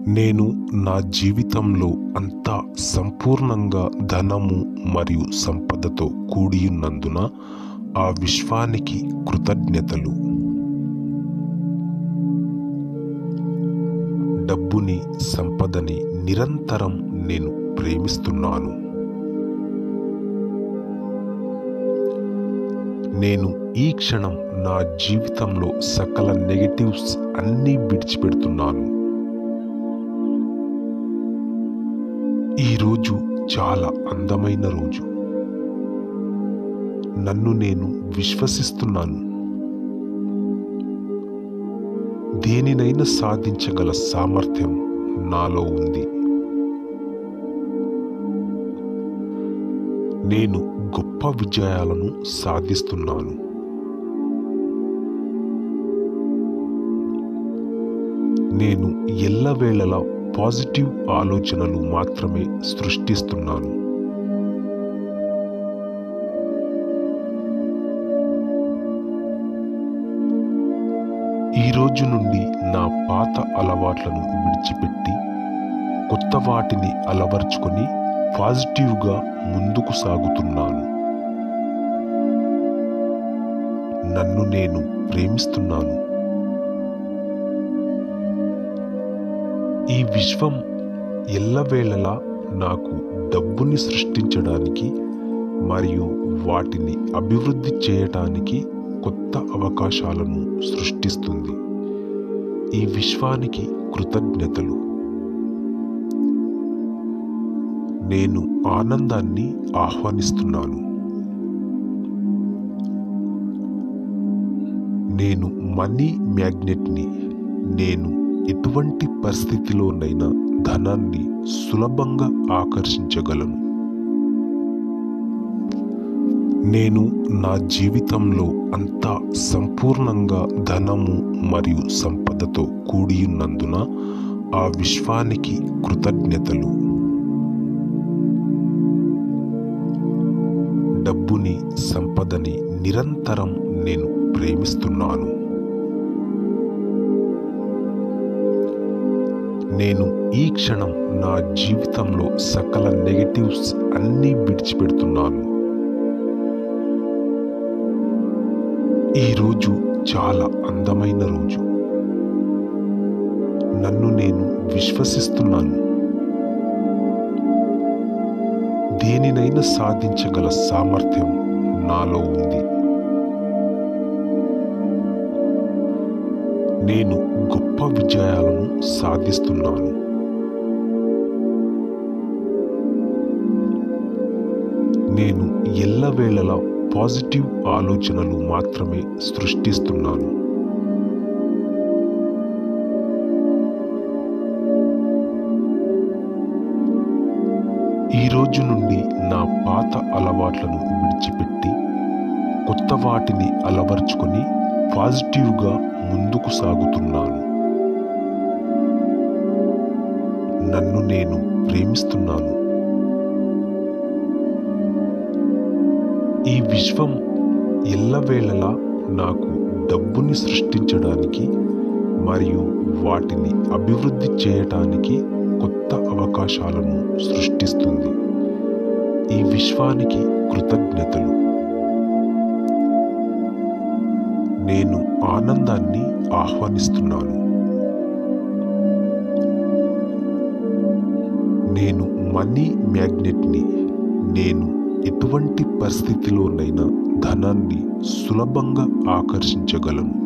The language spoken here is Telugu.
నేను నా జీవితంలో అంతా సంపూర్ణంగా ధనము మరియు సంపదతో కూడియున్నందున ఆ విశ్వానికి కృతజ్ఞతలు డబ్బుని సంపదని నిరంతరం నేను ప్రేమిస్తున్నాను నేను ఈ క్షణం నా జీవితంలో సకల నెగటివ్స్ అన్నీ విడిచిపెడుతున్నాను ఈరోజు చాలా అందమైన రోజు నన్ను నేను విశ్వసిస్తున్నాను దేనినైనా సాధించగల సామర్థ్యం నాలో ఉంది నేను గొప్ప విజయాలను సాధిస్తున్నాను నేను ఎల్లవేళలా పాజిటివ్ ఆలోచనలు మాత్రమే సృష్టిస్తున్నాను ఈ రోజు నుండి నా పాత అలవాట్లను విడిచిపెట్టి కొత్త వాటిని అలవర్చుకొని పాజిటివ్గా ముందుకు సాగుతున్నాను నన్ను నేను ప్రేమిస్తున్నాను ఈ విశ్వం ఎల్లవేళలా నాకు డబ్బుని సృష్టించడానికి మరియు వాటిని అభివృద్ధి చేయటానికి కొత్త అవకాశాలను సృష్టిస్తుంది ఈ విశ్వానికి కృతజ్ఞతలు నేను ఆనందాన్ని ఆహ్వానిస్తున్నాను నేను మనీ మ్యాగ్నెట్ని నేను ఎటువంటి పరిస్థితిలోనైనా ధనాన్ని సులభంగా ఆకర్షించగలను నేను నా జీవితంలో అంతా సంపూర్ణంగా ధనము మరియు సంపదతో కూడియున్నందున ఆ విశ్వానికి కృతజ్ఞతలు డబ్బుని సంపదని నిరంతరం నేను ప్రేమిస్తున్నాను నేను ఈ క్షణం నా జీవితంలో సకల నెగటివ్స్ అన్నీ విడిచిపెడుతున్నాను ఈరోజు చాలా అందమైన రోజు నన్ను నేను విశ్వసిస్తున్నాను దేనినైనా సాధించగల సామర్థ్యం నాలో ఉంది నేను గొప్ప విజయాలను సాధిస్తున్నాను నేను ఎల్లవేళలా పాజిటివ్ ఆలోచనలు మాత్రమే సృష్టిస్తున్నాను ఈ రోజు నుండి నా పాత అలవాట్లను విడిచిపెట్టి కొత్త వాటిని అలవర్చుకొని పాజిటివ్గా ముందుకు సాగుతున్నాను నన్ను నేను ప్రేమిస్తున్నాను ఈ విశ్వం ఎల్లవేళలా నాకు డబ్బుని సృష్టించడానికి మరియు వాటిని అభివృద్ధి చేయటానికి కొత్త అవకాశాలను సృష్టిస్తుంది ఈ విశ్వానికి కృతజ్ఞతలు నేను ఆనందాన్ని ఆహ్వానిస్తున్నాను నేను మనీ మ్యాగ్నెట్ని నేను ఎటువంటి పరిస్థితిలోనైనా ధనాన్ని సులభంగా ఆకర్షించగలను